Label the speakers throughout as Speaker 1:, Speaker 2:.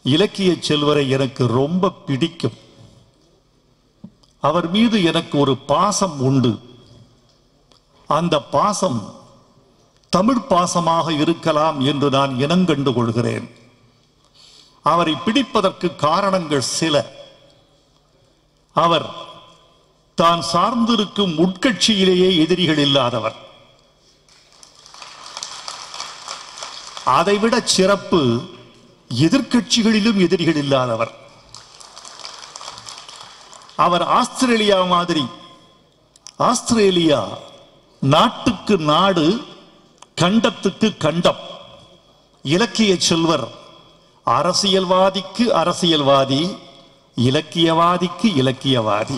Speaker 1: இலக்கிய செல்வரை எனக்கு ரொம்ப பிடிக்கும் அவர் மீது எனக்கு ஒரு பாசம் உண்டு அந்த பாசம் தமிழ் பாசமாக இருக்கலாம் என்று நான் இனங்கண்டு கொள்கிறேன் அவரை பிடிப்பதற்கு காரணங்கள் சில அவர் தான் சார்ந்திருக்கும் உட்கட்சியிலேயே எதிரிகள் இல்லாதவர் அதைவிட சிறப்பு எதிர்க்கட்சிகளிலும் எதிரிகள் இல்லாதவர் அவர் ஆஸ்திரேலியா மாதிரி ஆஸ்திரேலியா நாட்டுக்கு நாடு கண்டத்துக்கு கண்டம் இலக்கிய செல்வர் அரசியல்வாதிக்கு அரசியல்வாதி இலக்கியவாதிக்கு இலக்கியவாதி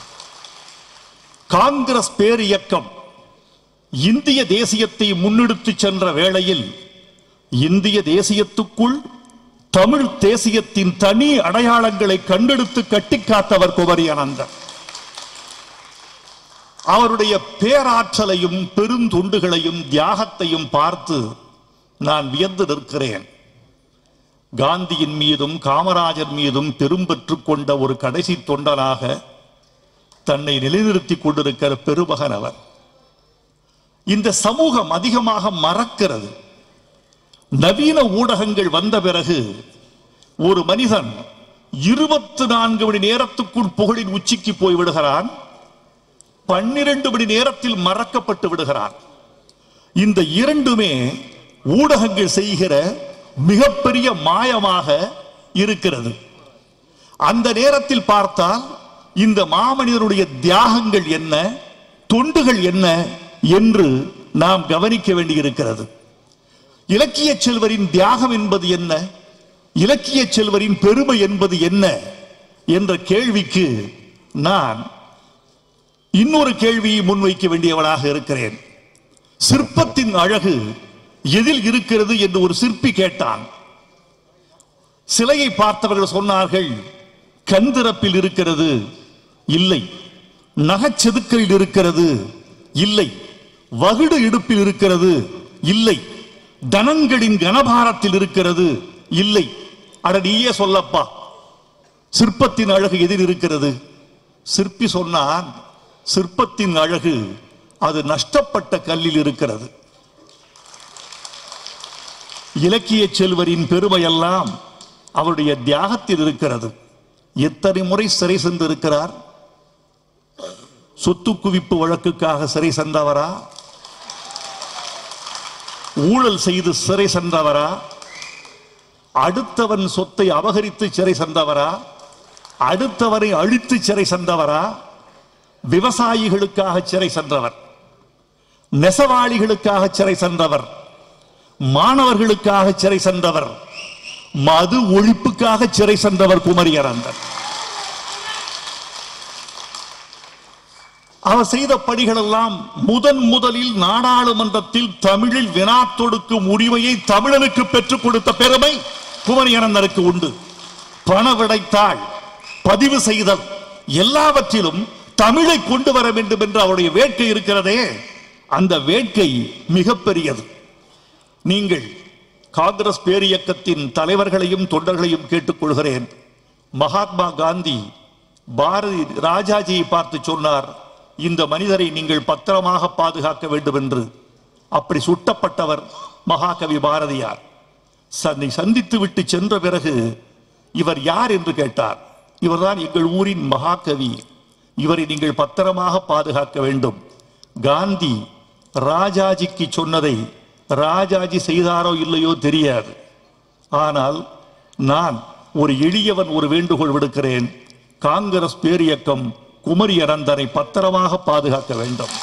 Speaker 1: காங்கிரஸ் பேர் இயக்கம் இந்திய தேசியத்தை முன்னெடுத்துச் சென்ற வேளையில் இந்திய தேசியத்துக்குள் தமிழ் தேசியத்தின் தனி அடையாளங்களை கண்டெடுத்து கட்டிக் காத்தவர் குமரி அனந்தன் அவருடைய பேராற்றலையும் பெருந்தொண்டுகளையும் தியாகத்தையும் பார்த்து நான் வியந்து நிற்கிறேன் காந்தியின் மீதும் காமராஜர் மீதும் பெரும்பெற்றுக் கொண்ட ஒரு கடைசி தொண்டனாக தன்னை நிலைநிறுத்திக் கொண்டிருக்கிற பெருமகன் அவர் இந்த சமூகம் அதிகமாக மறக்கிறது நவீன ஊடகங்கள் வந்த பிறகு ஒரு மனிதன் இருபத்தி நான்கு மணி நேரத்துக்குள் புகழின் உச்சிக்கு போய் விடுகிறான் பன்னிரண்டு மணி நேரத்தில் மறக்கப்பட்டு விடுகிறான் இந்த இரண்டுமே ஊடகங்கள் செய்கிற மிகப்பெரிய மாயமாக இருக்கிறது அந்த நேரத்தில் பார்த்தால் இந்த மாமனிதனுடைய தியாகங்கள் என்ன தொண்டுகள் என்ன என்று நாம் கவனிக்க வேண்டியிருக்கிறது இலக்கிய செல்வரின் தியாகம் என்பது என்ன இலக்கிய செல்வரின் பெருமை என்பது என்ன என்ற கேள்விக்கு நான் இன்னொரு கேள்வியை முன்வைக்க வேண்டியவனாக இருக்கிறேன் சிற்பத்தின் அழகு எதில் இருக்கிறது என்று ஒரு சிற்பி கேட்டான் சிலையை பார்த்தவர்கள் சொன்னார்கள் கண்திறப்பில் இருக்கிறது இல்லை நகைச்செதுக்கலில் இருக்கிறது இல்லை வகுடு இடுப்பில் இருக்கிறது இல்லை தனங்களின் கனபாரத்தில் இருக்கிறது இல்லை அட நீயே சொல்லப்பா சிற்பத்தின் அழகு எதில் இருக்கிறது சிற்பி சொன்னான் சிற்பத்தின் அழகு அது நஷ்டப்பட்ட கல்லில் இருக்கிறது இலக்கிய செல்வரின் பெருமையெல்லாம் அவருடைய தியாகத்தில் இருக்கிறது எத்தனை முறை சிறை சென்றிருக்கிறார் சொத்து குவிப்பு வழக்குக்காக சிறை சென்றவரா ஊழல் செய்து சிறை சென்றவரா அடுத்தவன் சொத்தை அபகரித்து சிறை சென்றவரா அடுத்தவரை அழித்து சிறை சென்றவரா விவசாயிகளுக்காக சிறை சென்றவர் நெசவாளிகளுக்காக சிறை சென்றவர் மாணவர்களுக்காக சிறை சென்றவர் மது ஒழிப்புக்காக சிறை சென்றவர் குமரியரந்தன் அவர் செய்த பணிகளெல்லாம் முதன் முதலில் நாடாளுமன்றத்தில் தமிழில் வினா தொடுக்கும் உரிமையை தமிழனுக்கு பெற்றுக் கொடுத்த பெருமை குமரியனந்தனுக்கு உண்டு பணவிடைத்தாள் பதிவு செய்தல் எல்லாவற்றிலும் தமிழை கொண்டு வர வேண்டும் என்று அவருடைய வேட்கை இருக்கிறதே அந்த வேட்கை மிகப்பெரியது நீங்கள் காங்கிரஸ் பேரியக்கத்தின் தலைவர்களையும் தொண்டர்களையும் கேட்டுக்கொள்கிறேன் மகாத்மா காந்தி பாரதி ராஜாஜியை பார்த்து சொன்னார் இந்த மனிதரை நீங்கள் பத்திரமாக பாதுகாக்க வேண்டும் என்று அப்படி சுட்டப்பட்டவர் மகாகவி பாரதியார் சன்னை சந்தித்து விட்டு சென்ற பிறகு இவர் யார் என்று கேட்டார் இவர்தான் எங்கள் ஊரின் மகாகவி இவரை நீங்கள் பத்திரமாக பாதுகாக்க வேண்டும் காந்தி ராஜாஜிக்கு சொன்னதை ராஜாஜி செய்தாரோ இல்லையோ தெரியாது ஆனால் நான் ஒரு எளியவன் ஒரு வேண்டுகோள் விடுக்கிறேன் காங்கிரஸ் பேரியக்கம் குமரி அனந்தனை பத்திரமாக பாதுகாக்க வேண்டும்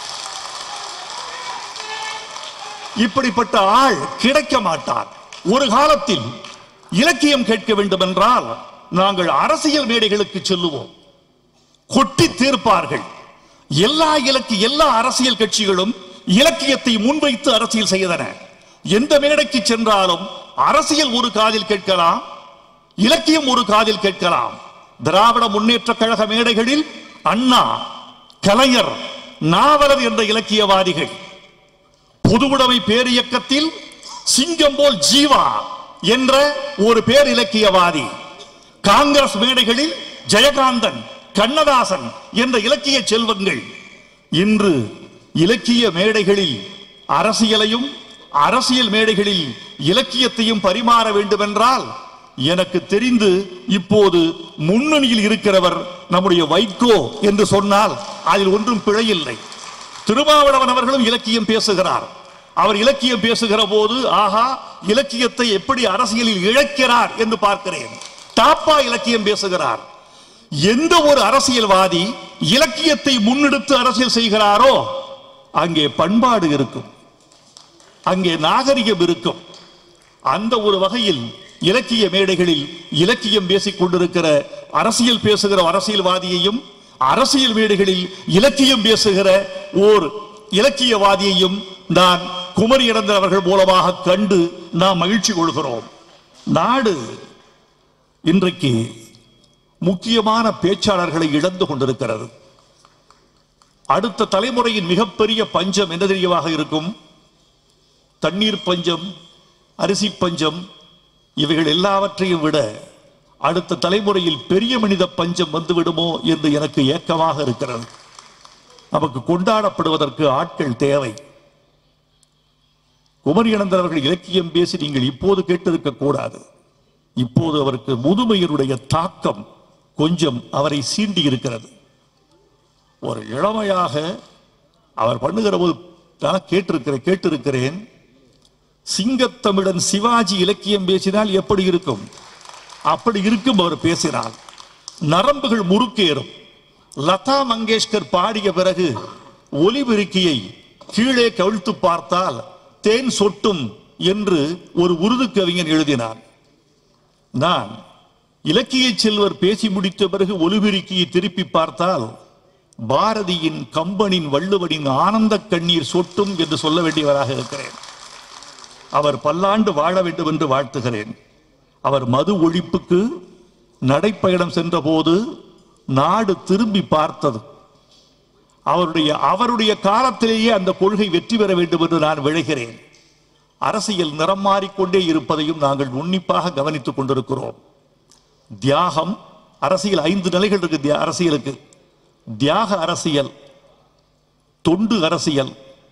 Speaker 1: இப்படிப்பட்ட ஆள் கிடைக்க மாட்டார் ஒரு காலத்தில் இலக்கியம் கேட்க வேண்டும் என்றால் நாங்கள் அரசியல் மேடைகளுக்கு செல்லுவோம் கொட்டி தீர்ப்பார்கள் எல்லா இலக்கிய எல்லா அரசியல் கட்சிகளும் இலக்கியத்தை முன்வைத்து அரசியல் செய்தன எந்த மேடைக்கு சென்றாலும் அரசியல் ஒரு காதில் கேட்கலாம் இலக்கியம் ஒரு காதில் கேட்கலாம் திராவிட முன்னேற்ற கழக மேடைகளில் அண்ணா கலைஞர் நாவலர் என்ற இலக்கியவாதிகள் பொதுவுடைமை பேரியக்கத்தில் சிங்கம் போல் ஜீவா என்ற ஒரு பேர் இலக்கியவாதி காங்கிரஸ் மேடைகளில் ஜெயகாந்தன் கண்ணதாசன் என்ற இலக்கிய செல்வங்கள் இன்று இலக்கிய மேடைகளில் அரசியலையும் அரசியல் மேடைகளில் இலக்கியத்தையும் பரிமாற வேண்டும் என்றால் எனக்கு தெரிந்து இப்போது முன்னணியில் இருக்கிறவர் நம்முடைய வைகோ என்று சொன்னால் அதில் ஒன்றும் பிழையில்லை திருமாவளவன் அவர்களும் இலக்கியம் பேசுகிறார் அவர் இலக்கியம் பேசுகிற போது ஆஹா இலக்கியத்தை எப்படி அரசியலில் இழக்கிறார் என்று பார்க்கிறேன் தாப்பா இலக்கியம் பேசுகிறார் எந்த ஒரு அரசியல்வாதி இலக்கியத்தை முன்னெடுத்து அரசியல் செய்கிறாரோ அங்கே பண்பாடு இருக்கும் அங்கே நாகரிகம் இருக்கும் அந்த ஒரு வகையில் இலக்கிய மேடைகளில் இலக்கியம் பேசிக் கொண்டிருக்கிற அரசியல் பேசுகிற அரசியல்வாதியையும் அரசியல் மேடைகளில் இலக்கியம் பேசுகிற ஓர் இலக்கியவாதியையும் நான் குமரி இறந்த அவர்கள் மூலமாக கண்டு நாம் மகிழ்ச்சி கொள்கிறோம் நாடு இன்றைக்கு முக்கியமான பேச்சாளர்களை இழந்து கொண்டிருக்கிறது அடுத்த தலைமுறையின் மிகப்பெரிய பஞ்சம் என்ன தெரியவாக இருக்கும் தண்ணீர் பஞ்சம் அரிசி பஞ்சம் இவைகள் எல்லாவற்றையும் விட அடுத்த தலைமுறையில் பெரிய மனித பஞ்சம் வந்து விடுமோ என்று எனக்கு ஏக்கமாக இருக்கிறது நமக்கு கொண்டாடப்படுவதற்கு ஆட்கள் தேவை குமரி அனந்தர் அவர்கள் இலக்கியம் பேசி நீங்கள் இப்போது கேட்டிருக்க கூடாது இப்போது அவருக்கு முதுமையினுடைய தாக்கம் கொஞ்சம் அவரை சீண்டி இருக்கிறது ஒரு இளமையாக அவர் பண்ணுகிற போது நான் கேட்டிருக்கிறேன் கேட்டிருக்கிறேன் சிங்கத்தமிழன் சிவாஜி இலக்கியம் பேசினால் எப்படி இருக்கும் அப்படி இருக்கும் அவர் பேசினால் நரம்புகள் முறுக்கேறும் லதா மங்கேஷ்கர் பாடிய பிறகு ஒலிபெருக்கியை கீழே கவிழ்த்து பார்த்தால் தேன் சொட்டும் என்று ஒரு உருது கவிஞன் எழுதினான் நான் இலக்கிய செல்வர் பேசி முடித்த பிறகு ஒலிபெருக்கியை திருப்பி பார்த்தால் பாரதியின் கம்பனின் வள்ளுவனின் ஆனந்த கண்ணீர் சொட்டும் என்று சொல்ல வேண்டியவராக இருக்கிறேன் அவர் பல்லாண்டு வாழ வேண்டும் என்று வாழ்த்துகிறேன் அவர் மது ஒழிப்புக்கு நடைப்பயணம் சென்றபோது நாடு திரும்பி பார்த்தது அவருடைய அவருடைய காலத்திலேயே அந்த கொள்கை வெற்றி பெற வேண்டும் என்று நான் விழைகிறேன் அரசியல் நிறம் மாறிக்கொண்டே இருப்பதையும் நாங்கள் உன்னிப்பாக கவனித்துக் கொண்டிருக்கிறோம் தியாகம் அரசியல் ஐந்து நிலைகள் இருக்கு தியா- அரசியலுக்கு தியாக அரசியல் தொண்டு அரசியல்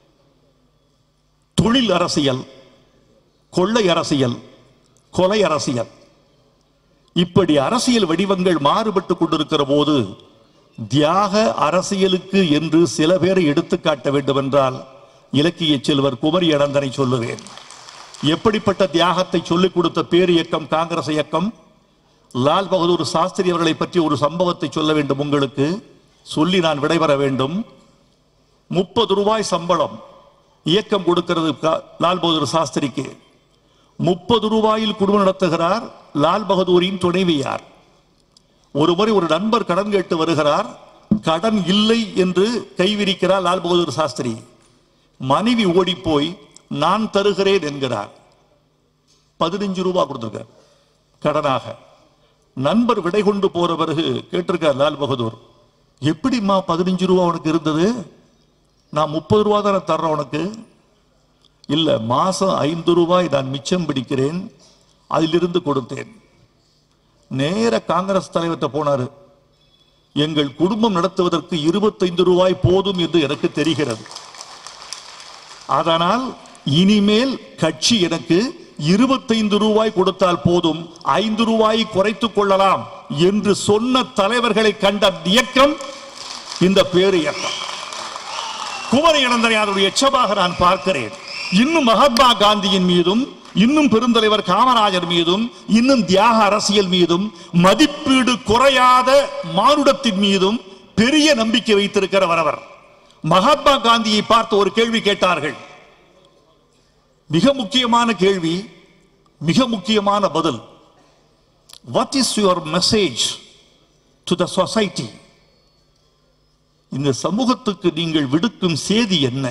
Speaker 1: தொழில் அரசியல் கொள்ளை அரசியல் கொலை அரசியல் இப்படி அரசியல் வடிவங்கள் மாறுபட்டு கொண்டிருக்கிற போது தியாக அரசியலுக்கு என்று சில பேரை எடுத்துக்காட்ட வேண்டும் என்றால் இலக்கிய செல்வர் குமரி அனந்தனை சொல்லுவேன் எப்படிப்பட்ட தியாகத்தை சொல்லிக் கொடுத்த பேர் இயக்கம் காங்கிரஸ் இயக்கம் லால் பகதூர் சாஸ்திரி அவர்களை பற்றி ஒரு சம்பவத்தை சொல்ல வேண்டும் உங்களுக்கு சொல்லி நான் விடைபெற வேண்டும் முப்பது ரூபாய் சம்பளம் இயக்கம் கொடுக்கிறது கா- லால் பகதூர் சாஸ்திரிக்கு முப்பது ரூபாயில் குடும்பம் நடத்துகிறார் லால் பகதூரின் துணைவியார் ஒரு முறை ஒரு நண்பர் கடன் கேட்டு வருகிறார் கடன் இல்லை என்று கைவிரிக்கிறார் லால் பகதூர் சாஸ்திரி மனைவி ஓடி போய் நான் தருகிறேன் என்கிறார் பதினஞ்சு ரூபாய் கொடுத்திருக்கார் கடனாக நண்பர் விடை கொண்டு போற பிறகு கேட்டிருக்கார் லால் பகதூர் எப்படிம்மா பதினஞ்சு ரூபா உனக்கு இருந்தது நான் முப்பது ரூபா தானே தர்றேன் உனக்கு இல்ல மாசம் ஐந்து ரூபாய் நான் மிச்சம் பிடிக்கிறேன் அதிலிருந்து கொடுத்தேன் நேர காங்கிரஸ் தலைவர்கிட்ட போனாரு எங்கள் குடும்பம் நடத்துவதற்கு இருபத்தைந்து ரூபாய் போதும் என்று எனக்கு தெரிகிறது அதனால் இனிமேல் கட்சி எனக்கு இருபத்தைந்து ரூபாய் கொடுத்தால் போதும் ஐந்து ரூபாயை குறைத்துக் கொள்ளலாம் என்று சொன்ன தலைவர்களை கண்ட இயக்கம் இந்த பேரு இயக்கம் குமரி இளந்தரை அதனுடைய எச்சமாக நான் பார்க்கிறேன் இன்னும் மகாத்மா காந்தியின் மீதும் இன்னும் பெருந்தலைவர் காமராஜர் மீதும் இன்னும் தியாக அரசியல் மீதும் மதிப்பீடு குறையாத மானுடத்தின் மீதும் பெரிய நம்பிக்கை வைத்திருக்கிறவர் அவர் மகாத்மா காந்தியை பார்த்து ஒரு கேள்வி கேட்டார்கள் மிக முக்கியமான கேள்வி மிக முக்கியமான பதில் what is your message to the society இந்த சமூகத்துக்கு நீங்கள் விடுக்கும் செய்தி என்ன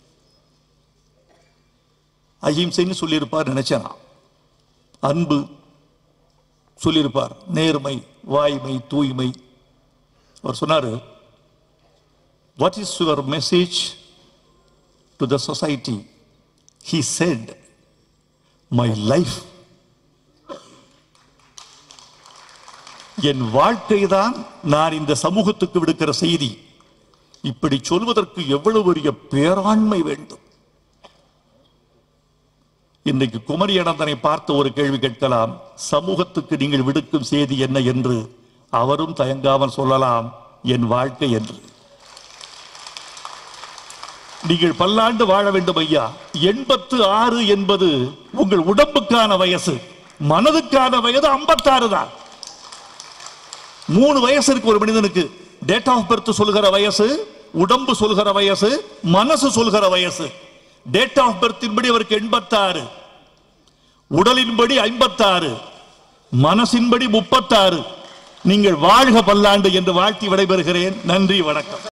Speaker 1: அஹிம்சைன்னு சொல்லியிருப்பார் நினைச்சேன் நான். அன்பு சொல்லியிருப்பார் நேர்மை வாய்மை தூய்மை அவர் சொன்னாரு what is your message to the society he said my life என் வாழ்க்கை தான் நான் இந்த சமூகத்துக்கு விடுக்கிற செய்தி இப்படி சொல்வதற்கு எவ்வளவு பெரிய பேராண்மை வேண்டும் இன்றைக்கு குமரி அனந்தனை பார்த்து ஒரு கேள்வி கேட்கலாம் சமூகத்துக்கு நீங்கள் விடுக்கும் செய்தி என்ன என்று அவரும் தயங்காமல் சொல்லலாம் என் வாழ்க்கை என்று நீங்கள் பல்லாண்டு வாழ வேண்டும் ஐயா எண்பத்து ஆறு என்பது உங்கள் உடம்புக்கான வயசு மனதுக்கான வயது 56 தான் மூணு வயசு இருக்கு ஒரு மனிதனுக்கு டேட் ஆஃப் பர்த் சொல்கிற வயசு உடம்பு சொல்கிற வயசு மனசு சொல்கிற வயசு டேட் ஆஃப் பர்த்தின்படி அவருக்கு எண்பத்தாறு உடலின்படி ஐம்பத்தாறு மனசின்படி முப்பத்தாறு நீங்கள் வாழ்க பல்லாண்டு என்று வாழ்த்தி விடைபெறுகிறேன் நன்றி வணக்கம்